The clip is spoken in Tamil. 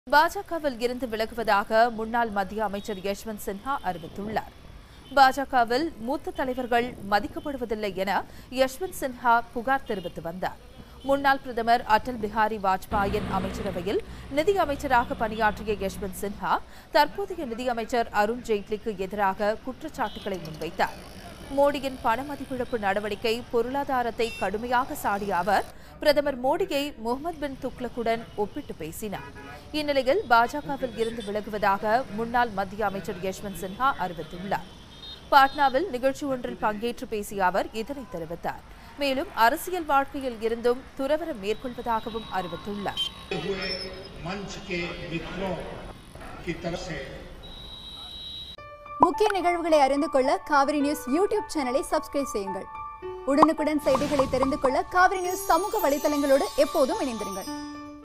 பாஜகவில் இருந்து விலகுவதாக முன்னாள் மத்திய அமைச்சர் யஷ்வந்த் சின்ஹா அறிவித்துள்ளார் பாஜகவில் மூத்த தலைவர்கள் மதிக்கப்படுவதில்லை என யஷ்வந்த் சின்ஹா புகார் தெரிவித்து வந்தார் முன்னாள் பிரதமர் அடல் பிஹாரி வாஜ்பாயின் அமைச்சரவையில் நிதி அமைச்சராக பணியாற்றிய யஷ்வந்த் சின்ஹா தற்போதைய நிதியமைச்சர் அருண் ஜேட்லிக்கு எதிராக குற்றச்சாட்டுகளை முன்வைத்தார் மோடியின் பண மதிப்பிழப்பு நடவடிக்கை பொருளாதாரத்தை கடுமையாக சாடிய அவர் பிரதமர் மோடியை முகமது பின் துக்ளக்குடன் ஒப்பிட்டு பேசினார் இந்நிலையில் பாஜகவில் இருந்து விலகுவதாக முன்னாள் மத்திய அமைச்சர் யஷ்வந்த் சின்ஹா அறிவித்துள்ளார் பாட்னாவில் நிகழ்ச்சி ஒன்றில் பங்கேற்று பேசிய அவர் இதனை தெரிவித்தார் மேலும் அரசியல் வாழ்க்கையில் இருந்தும் துறவரம் மேற்கொள்வதாகவும் அறிவித்துள்ளார் हुए मंच के मित्रों की तरफ से முக்கிய நிகழ்வுகளை அறிந்து கொள்ள காவிரி நியூஸ் யூடியூப் சேனலை சப்ஸ்கிரைப் செய்யுங்கள் உடனுக்குடன் செய்திகளை தெரிந்து கொள்ள காவிரி நியூஸ் சமூக வலைதளங்களோடு எப்போதும் இணைந்திருங்கள்